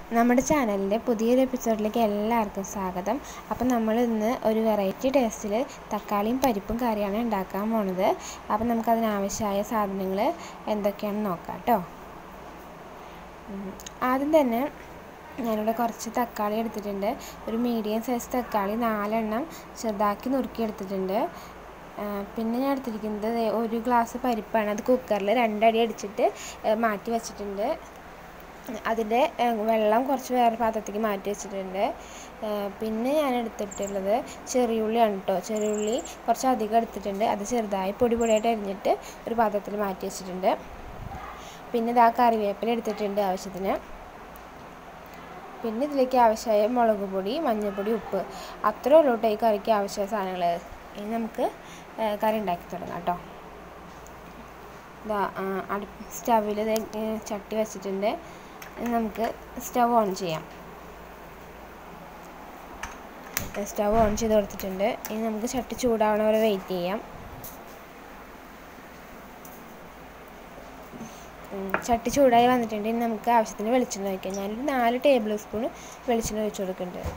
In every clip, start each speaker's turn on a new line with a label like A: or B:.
A: നമ്മുടെ ചാനലിൻ്റെ പുതിയൊരു എപ്പിസോഡിലേക്ക് എല്ലാവർക്കും സ്വാഗതം അപ്പം നമ്മൾ ഇന്ന് ഒരു വെറൈറ്റി ടേസ്റ്റിൽ തക്കാളിയും പരിപ്പും കറിയാണ് ഉണ്ടാക്കാൻ പോണത് അപ്പം നമുക്കതിനാവശ്യമായ സാധനങ്ങൾ എന്തൊക്കെയാണെന്ന് നോക്കാം കേട്ടോ ആദ്യം തന്നെ ഞാനിവിടെ കുറച്ച് തക്കാളി എടുത്തിട്ടുണ്ട് ഒരു മീഡിയം സൈസ് തക്കാളി നാലെണ്ണം ചെറുതാക്കി നുറുക്കി എടുത്തിട്ടുണ്ട് പിന്നെ ഞാൻ എടുത്തിരിക്കുന്നത് ഒരു ഗ്ലാസ് പരിപ്പാണ് അത് കുക്കറിൽ രണ്ടടി അടിച്ചിട്ട് മാറ്റി വെച്ചിട്ടുണ്ട് അതിൻ്റെ വെള്ളം കുറച്ച് വേറെ പാത്രത്തേക്ക് മാറ്റി വെച്ചിട്ടുണ്ട് പിന്നെ ഞാൻ എടുത്തിട്ടുള്ളത് ചെറിയുള്ളിയാണ് കേട്ടോ ചെറിയുള്ളി കുറച്ച് അധികം എടുത്തിട്ടുണ്ട് അത് ചെറുതായി പൊടി പൊടിയായിട്ട് അരിഞ്ഞിട്ട് ഒരു പാത്രത്തിൽ മാറ്റി വെച്ചിട്ടുണ്ട് പിന്നെ ഇതാ കറിവേപ്പില എടുത്തിട്ടുണ്ട് ആവശ്യത്തിന് പിന്നെ ഇതിലേക്ക് ആവശ്യമായ മുളക് പൊടി മഞ്ഞൾപ്പൊടി ഉപ്പ് അത്രേ ഉള്ളൂ കേട്ടോ ഈ കറിക്ക് ആവശ്യമായ സാധനങ്ങൾ ഇനി നമുക്ക് കറി ഉണ്ടാക്കി തുടങ്ങാം കേട്ടോ ഇതാ അടു സ്റ്റവിൽ ചട്ടി വെച്ചിട്ടുണ്ട് നമുക്ക് സ്റ്റവ് ഓൺ ചെയ്യാം സ്റ്റവ് ഓൺ ചെയ്ത് കൊടുത്തിട്ടുണ്ട് ഇനി നമുക്ക് ചട്ടി ചൂടാവണ വരെ വെയിറ്റ് ചെയ്യാം ചട്ടി ചൂടായി വന്നിട്ടുണ്ട് ഇനി നമുക്ക് ആവശ്യത്തിന് വെളിച്ചെണ്ണ ഒഴിക്കാം ഞാനൊരു നാല് ടേബിൾ സ്പൂൺ വെളിച്ചെണ്ണ ഒഴിച്ച് കൊടുക്കുന്നുണ്ട്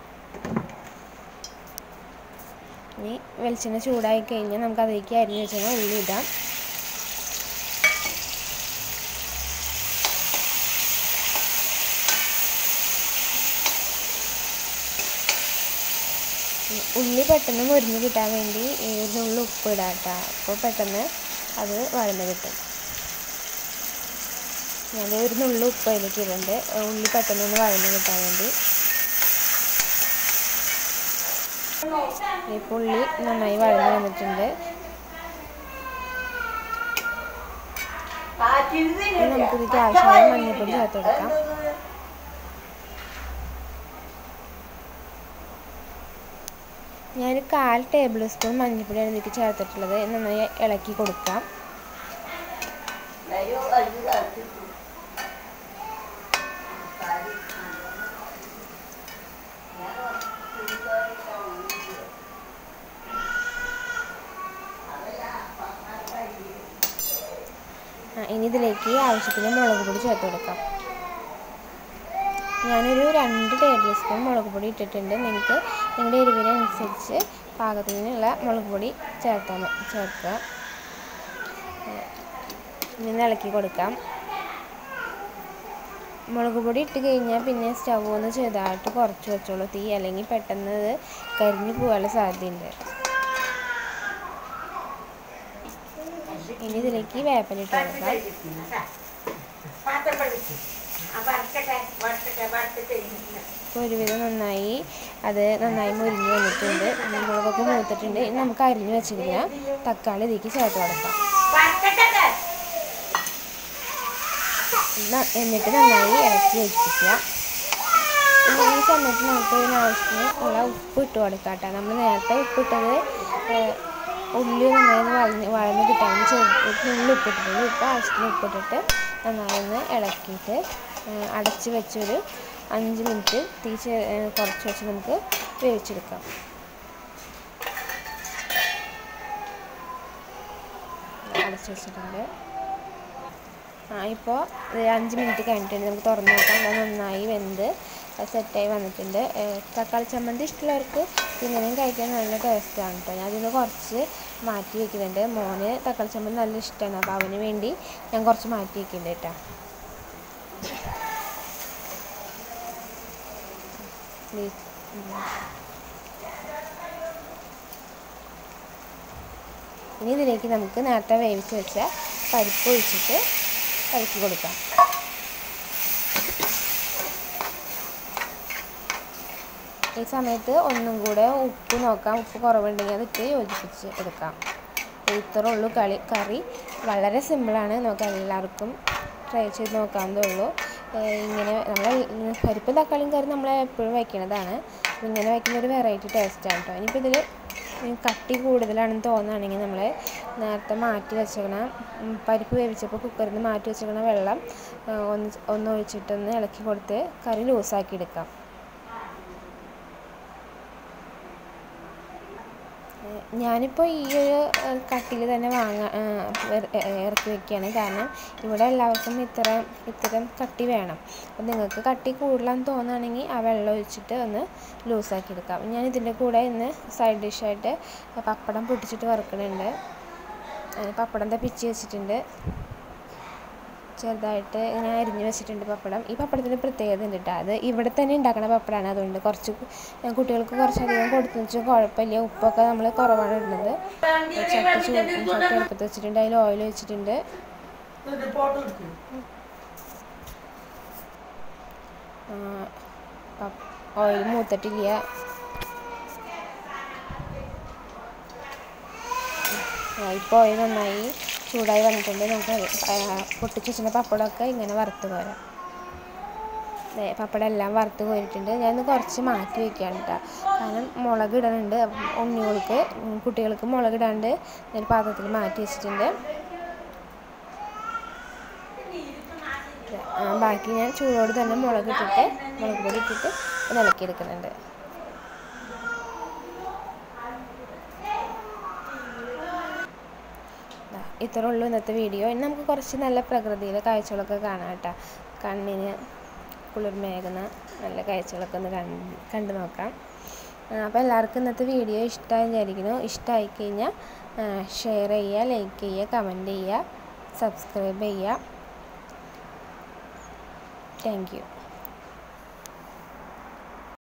A: ഇനി വെളിച്ചെണ്ണ ചൂടായി കഴിഞ്ഞാൽ നമുക്ക് അതിലേക്ക് അരിഞ്ഞ് വെച്ചാൽ ഉള്ളി ഇടാം ഉള്ളി പെട്ടെന്ന് മുരിഞ്ഞ് കിട്ടാൻ വേണ്ടി ഒരു നുള്ളി ഉപ്പ് ഇടാം കേട്ടോ അപ്പോൾ പെട്ടെന്ന് അത് വഴന്ന് കിട്ടും ഞാൻ ഒരു നുള്ളി ഉപ്പ് അതിലേക്ക് ഇടുന്നുണ്ട് ഉള്ളി പെട്ടെന്ന് ഒന്ന് വഴന്ന് കിട്ടാൻ വേണ്ടി ഇപ്പോൾ ഉള്ളി നന്നായി വഴന്ന് വന്നിട്ടുണ്ട് നമുക്കിതിലേക്ക് ആവശ്യമായ മഞ്ഞൾപ്പൊടി ചേർത്ത് കൊടുക്കാം ഞാൻ കാൽ ടേബിൾ സ്പൂൺ മഞ്ഞൾപ്പൊടിയാണ് ഇതിലേക്ക് ചേർത്തിട്ടുള്ളത് നന്നായി ഇളക്കി കൊടുക്കാം ഇനി ഇതിലേക്ക് ആവശ്യത്തിന് മുളക് പൊടി ചേർത്ത് കൊടുക്കാം ഞാനൊരു രണ്ട് ടേബിൾ സ്പൂൺ മുളക് പൊടി ഇട്ടിട്ടുണ്ട് നിങ്ങൾക്ക് നിങ്ങളുടെ എരിവിനനുസരിച്ച് പാകത്തിനുള്ള മുളക് പൊടി ചേർത്താൽ ചേർക്കുക ഇനി ഇളക്കി കൊടുക്കാം മുളക് പൊടി ഇട്ട് കഴിഞ്ഞാൽ പിന്നെ സ്റ്റവ് ഒന്ന് ചെറുതായിട്ട് കുറച്ച് വെച്ചോളൂ തീ അല്ലെങ്കിൽ പെട്ടെന്ന് ഇത് കരിഞ്ഞു പോകാനുള്ള സാധ്യതയുണ്ട് ഇനി ഇതിലേക്ക് വേപ്പലിട്ട് കൊടുക്കാം ഇപ്പോൾ ഒരുവിധം നന്നായി അത് നന്നായി മുരിഞ്ഞ് വന്നിട്ടുണ്ട് മുളകൊക്കെ മൂത്തിട്ടുണ്ട് ഇനി നമുക്ക് അരിഞ്ഞ് വെച്ചിരിക്കുന്ന തക്കാളി ഇതിലേക്ക് ചേർത്ത് കൊടുക്കാം എന്നിട്ട് നന്നായി ഇറച്ചി യോജിപ്പിക്കുക ഈ സമയത്ത് നമുക്ക് ഇതിനാവശ്യത്തിന് ഉള്ള ഉപ്പ് ഇട്ട് കൊടുക്കാം കേട്ടോ നമ്മൾ നേരത്തെ ഉപ്പിട്ടത് ഉള്ളി നന്നായി വഴഞ്ഞ് വഴന്ന് കിട്ടാൻ ചെറുപ്പം ഉള്ളി ഉപ്പിട്ടിട്ടുണ്ട് ഉപ്പ് ആവശ്യത്തിന് ഉപ്പിട്ടിട്ട് നന്നായി ഒന്ന് ഇളക്കിയിട്ട് അടച്ച് വെച്ചൊരു അഞ്ച് മിനിറ്റ് തീ കുറച്ച് വെച്ച് നമുക്ക് വേവിച്ചെടുക്കാം അടച്ച് വെച്ചിട്ടുണ്ട് ആ ഇപ്പോൾ അഞ്ച് മിനിറ്റ് കഴിഞ്ഞിട്ടുണ്ട് നമുക്ക് തുറന്ന് നോക്കാം അത് നന്നായി വെന്ത് സെറ്റായി വന്നിട്ടുണ്ട് തക്കാളി ചമ്മന്തി ഇഷ്ടമുള്ളവർക്ക് ഇങ്ങനെയും കഴിക്കാൻ നല്ല ടേസ്റ്റാണ് കേട്ടോ ഞാൻ അതിന് കുറച്ച് മാറ്റി വയ്ക്കുന്നുണ്ട് മോന് തക്കാളി ചമ്മന്തി നല്ല ഇഷ്ടമാണ് അപ്പോൾ അവന് വേണ്ടി ഞാൻ കുറച്ച് മാറ്റി വയ്ക്കുന്നുണ്ട് കേട്ടോ ഇനി ഇതിലേക്ക് നമുക്ക് നേരത്തെ വേവിച്ച് വെച്ച പരിപ്പ് ഒഴിച്ചിട്ട് ഇളക്കി കൊടുക്കാം ഈ സമയത്ത് ഒന്നും കൂടെ ഉപ്പ് നോക്കാം ഉപ്പ് കുറവുണ്ടെങ്കിൽ അതിട്ട് യോജിപ്പിച്ച് എടുക്കാം ഇത്ര ഉള്ളൂ കളി കറി വളരെ സിമ്പിളാണ് നമുക്ക് എല്ലാവർക്കും ട്രൈ ചെയ്ത് നോക്കാവുന്നതേ ഉള്ളൂ ഇങ്ങനെ നമ്മൾ പരിപ്പും തക്കാളിയും കറി നമ്മൾ എപ്പോഴും വയ്ക്കണതാണ് ഇങ്ങനെ വയ്ക്കുന്ന ഒരു വെറൈറ്റി ടേസ്റ്റാണ് കേട്ടോ ഇനിയിപ്പോൾ ഇതിൽ കട്ടി കൂടുതലാണെന്ന് തോന്നുകയാണെങ്കിൽ നമ്മൾ നേരത്തെ മാറ്റി വെച്ചേക്കണ പരിപ്പ് വേവിച്ചപ്പോൾ കുക്കറിൽ നിന്ന് മാറ്റി വെച്ചേക്കണ വെള്ളം ഒന്ന് ഒന്ന് ഒഴിച്ചിട്ടൊന്ന് ഇളക്കി കൊടുത്ത് കറി ലൂസാക്കി എടുക്കാം ഞാനിപ്പോൾ ഈ ഒരു കട്ടിൽ തന്നെ വാങ്ങാൻ ഇറക്കി വെക്കുകയാണ് കാരണം ഇവിടെ എല്ലാവർക്കും ഇത്തരം ഇത്തരം കട്ടി വേണം അപ്പം നിങ്ങൾക്ക് കട്ടി കൂടുതലാന്ന് തോന്നുകയാണെങ്കിൽ ആ വെള്ളം ഒഴിച്ചിട്ട് ഒന്ന് ലൂസാക്കി എടുക്കാം ഞാൻ ഇതിൻ്റെ കൂടെ ഇന്ന് സൈഡ് ഡിഷായിട്ട് പപ്പടം പൊട്ടിച്ചിട്ട് വറുക്കണുണ്ട് പപ്പടം ദാ പിച്ചി വെച്ചിട്ടുണ്ട് ചെറുതായിട്ട് ഇങ്ങനെ അരിഞ്ഞ് വെച്ചിട്ടുണ്ട് പപ്പടം ഈ പപ്പടത്തിന് പ്രത്യേകത ഉണ്ട് കേട്ടോ അത് ഇവിടെ തന്നെ ഉണ്ടാക്കുന്ന പപ്പടമാണ് അതുകൊണ്ട് കുറച്ച് കുട്ടികൾക്ക് കുറച്ചധികം കൊടുത്തു വെച്ചാൽ കുഴപ്പമില്ല ഉപ്പൊക്കെ നമ്മൾ കുറവാണ് ഇടുന്നത് ചട്ടി ചൂ ചട്ടി അടുപ്പത്ത് വെച്ചിട്ടുണ്ട് അതിൽ ഓയിൽ വെച്ചിട്ടുണ്ട് ഓയിൽ മൂത്തിട്ടില്ല ഇപ്പോൾ ഓയിൽ നന്നായി ചൂടായി വന്നിട്ടുണ്ട് നമുക്ക് പൊട്ടിച്ച് വെച്ചിരുന്ന പപ്പടമൊക്കെ ഇങ്ങനെ വറുത്ത് കോരാം പപ്പടം എല്ലാം വറുത്ത് കോരിയിട്ടുണ്ട് ഞാനിന്ന് കുറച്ച് മാറ്റി വെക്കുകയാണ് കേട്ടോ കാരണം മുളക് ഇടുന്നുണ്ട് ഉണ്ണികൾക്ക് കുട്ടികൾക്ക് മുളക് ഇടാണ്ട് ഞാൻ പാത്രത്തിൽ മാറ്റി വെച്ചിട്ടുണ്ട് ബാക്കി ഞാൻ ചൂടോട് തന്നെ മുളക് ഇട്ടിട്ട് മുളക് പൊടി ഇട്ടിട്ട് ഒന്ന് ഇളക്കിയെടുക്കുന്നുണ്ട് ഇത്രേ ഉള്ളൂ ഇന്നത്തെ വീഡിയോ ഇനി നമുക്ക് കുറച്ച് നല്ല പ്രകൃതിയിലെ കാഴ്ചകളൊക്കെ കാണാം കേട്ടോ കണ്ണിന് കുളിർമേകുന്ന നല്ല കാഴ്ചകളൊക്കെ ഒന്ന് കണ്ടു നോക്കാം അപ്പോൾ എല്ലാവർക്കും ഇന്നത്തെ വീഡിയോ ഇഷ്ടമായി വിചാരിക്കുന്നു ഇഷ്ടമായി കഴിഞ്ഞാൽ ഷെയർ ചെയ്യുക ലൈക്ക് ചെയ്യുക കമൻറ്റ് ചെയ്യുക സബ്സ്ക്രൈബ് ചെയ്യുക താങ്ക് യു